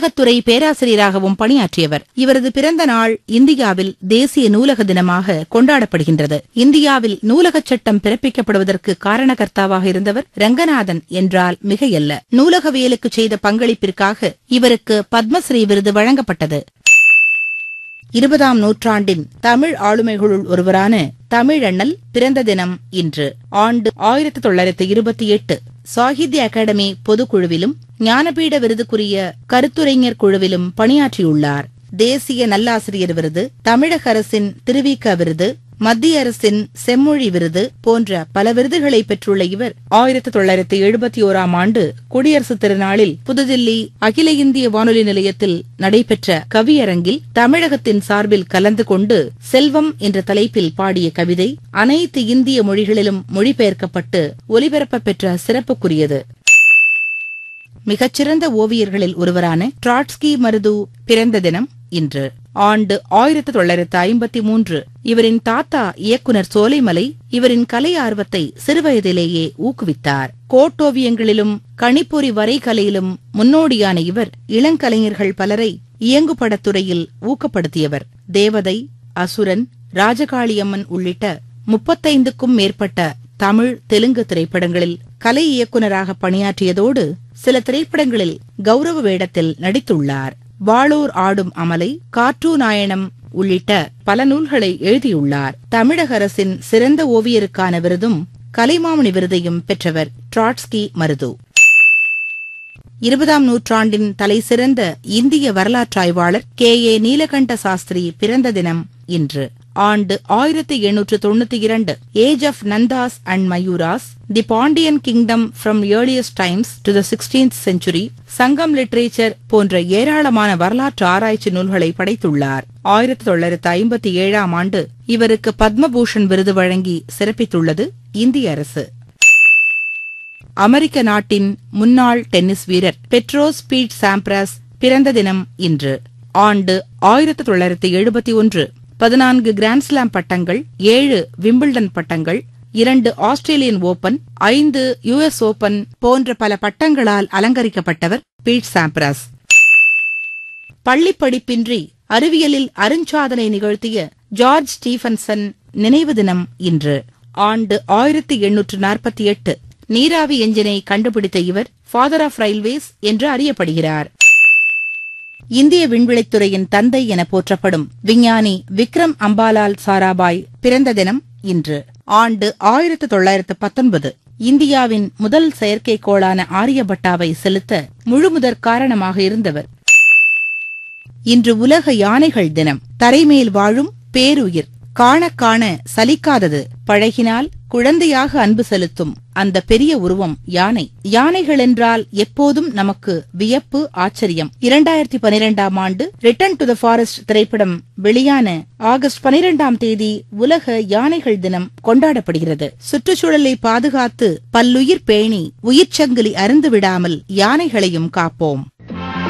நூலகத்துறை பேராசிரியராகவும் பணியாற்றியவர் இவரது பிறந்த நாள் இந்தியாவில் தேசிய நூலக தினமாக கொண்டாடப்படுகின்றது இந்தியாவில் நூலகச் சட்டம் பிறப்பிக்கப்படுவதற்கு காரணகர்த்தாவாக இருந்தவர் ரங்கநாதன் என்றால் மிகையல்ல நூலகவியலுக்கு செய்த பங்களிப்பிற்காக இவருக்கு பத்மஸ்ரீ விருது வழங்கப்பட்டது இருபதாம் நூற்றாண்டின் தமிழ் ஆளுமைகளுள் ஒருவரான தமிழண்ணல் பிறந்த தினம் இன்று ஆண்டு ஆயிரத்தி தொள்ளாயிரத்தி இருபத்தி எட்டு சாகித்ய அகாடமி பொதுக்குழுவிலும் ஞானபீட விருதுக்குரிய கருத்துரைஞர் குழுவிலும் பணியாற்றியுள்ளார் தேசிய நல்லாசிரியர் விருது தமிழக அரசின் திருவிக விருது மத்திய அரசின் செம்மொழி விருது போன்ற பல விருதுகளை பெற்றுள்ள இவர் ஆயிரத்தி தொள்ளாயிரத்தி எழுபத்தி ஓராம் ஆண்டு குடியரசுத் திருநாளில் புதுதில்லி அகில இந்திய வானொலி நிலையத்தில் நடைபெற்ற கவியரங்கில் தமிழகத்தின் சார்பில் கலந்து கொண்டு செல்வம் என்ற தலைப்பில் பாடிய கவிதை அனைத்து இந்திய மொழிகளிலும் மொழிபெயர்க்கப்பட்டு ஒலிபரப்ப பெற்ற சிறப்புக்குரியது மிகச்சிறந்த ஓவியர்களில் ஒருவரான ட்ராட்ஸ்கி மருது பிறந்த தினம் இன்று ஆண்டு ஆயிரத்தி தொள்ளாயிரத்து ஐம்பத்தி மூன்று இவரின் தாத்தா இயக்குனர் சோலைமலை இவரின் கலை ஆர்வத்தை சிறுவயதிலேயே ஊக்குவித்தார் கோட்டோவியங்களிலும் கணிப்பொறி வரைகலையிலும் முன்னோடியான இவர் இளங்கலைஞர்கள் பலரை இயங்குபடத்துறையில் ஊக்கப்படுத்தியவர் தேவதை அசுரன் ராஜகாளியம்மன் உள்ளிட்ட முப்பத்தைந்துக்கும் மேற்பட்ட தமிழ் தெலுங்கு திரைப்படங்களில் கலை இயக்குநராக பணியாற்றியதோடு சில திரைப்படங்களில் கௌரவ வேடத்தில் நடித்துள்ளார் வாளூர் ஆடும் அமலை காற்றூநாயனம் உள்ளிட்ட பல நூல்களை எழுதியுள்ளார் தமிழக அரசின் சிறந்த ஓவியருக்கான விருதும் கலைமாமணி விருதையும் பெற்றவர் ட்ராட்ஸ்கி மருது இருபதாம் நூற்றாண்டின் தலைசிறந்த இந்திய வரலாற்றாய்வாளர் கே ஏ நீலகண்ட சாஸ்திரி பிறந்த தினம் இன்று ஆண்டு ஆயிரத்தி எண்ணூற்று தொண்ணூத்தி இரண்டு age of Nandas and Mauryas the Pandyan kingdom from earliest times to the sixteenth century Sangam literature போன்ற ஏராளமான வரலாற்று ஆராய்ச்சி நூல்களை படைத்துள்ளார் ஆயிரத்தி தொள்ளாயிரத்து ஐம்பத்தி ஏழாம் ஆண்டு இவருக்கு பத்மபூஷன் விருது வழங்கி சிறப்பித்துள்ளது இந்திய அரசு அமெரிக்க நாட்டின் முன்னாள் டென்னிஸ் வீரர் பெட்ரோஸ் பீட் சாம்ப்ராஸ் பிறந்த தினம் இன்று ஆண்டு ஆயிரத்தி தொள்ளாயிரத்தி எழுபத்தி ஒன்று பதினான்கு கிராண்ட்ஸ்லாம் பட்டங்கள் ஏழு விம்பிள்டன் பட்டங்கள் இரண்டு ஆஸ்திரேலியன் ஓபன் ஐந்து யுஎஸ் ஓபன் போன்ற பல பட்டங்களால் அலங்கரிக்கப்பட்டவர் பீட் சாம்ப்ராஸ் பள்ளிப் படிப்பின்றி அறிவியலில் அருஞ்சாதனை நிகழ்த்திய ஜார்ஜ் ஸ்டீஃபன்சன் நினைவு தினம் இன்று ஆண்டு ஆயிரத்தி எண்ணூற்று நாற்பத்தி எட்டு நீராவி எஞ்சினை கண்டுபிடித்த இவர் ஃபாதர் ஆஃப் ரயில்வேஸ் என்று அறியப்படுகிறார் இந்திய விண்வெளித்துறையின் தந்தை என போற்றப்படும் விஞ்ஞானி விக்ரம் அம்பாலால் சாராபாய் பிறந்த தினம் இன்று ஆண்டு ஆயிரத்து தொள்ளாயிரத்து பத்தொன்பது இந்தியாவின் முதல் செயற்கைக்கோளான ஆரியபட்டாவை செலுத்த முழுமுதற் காரணமாக இருந்தவர் இன்று உலக யானைகள் தினம் தரைமேல் வாழும் பேருயிர் காண காண சலிக்காதது பழகினால் குழந்தையாக அன்பு செலுத்தும் அந்த பெரிய உருவம் யானை யானைகள் என்றால் எப்போதும் நமக்கு வியப்பு ஆச்சரியம் இரண்டாயிரத்தி பனிரெண்டாம் ஆண்டு ரிட்டர்ன் டு த ஃபாரஸ்ட் திரைப்படம் வெளியான ஆகஸ்ட் பனிரெண்டாம் தேதி உலக யானைகள் தினம் கொண்டாடப்படுகிறது சுற்றுச்சூழலை பாதுகாத்து பல்லுயிர் பேணி உயிர்ச்சங்கிலி அருந்து விடாமல் யானைகளையும் காப்போம்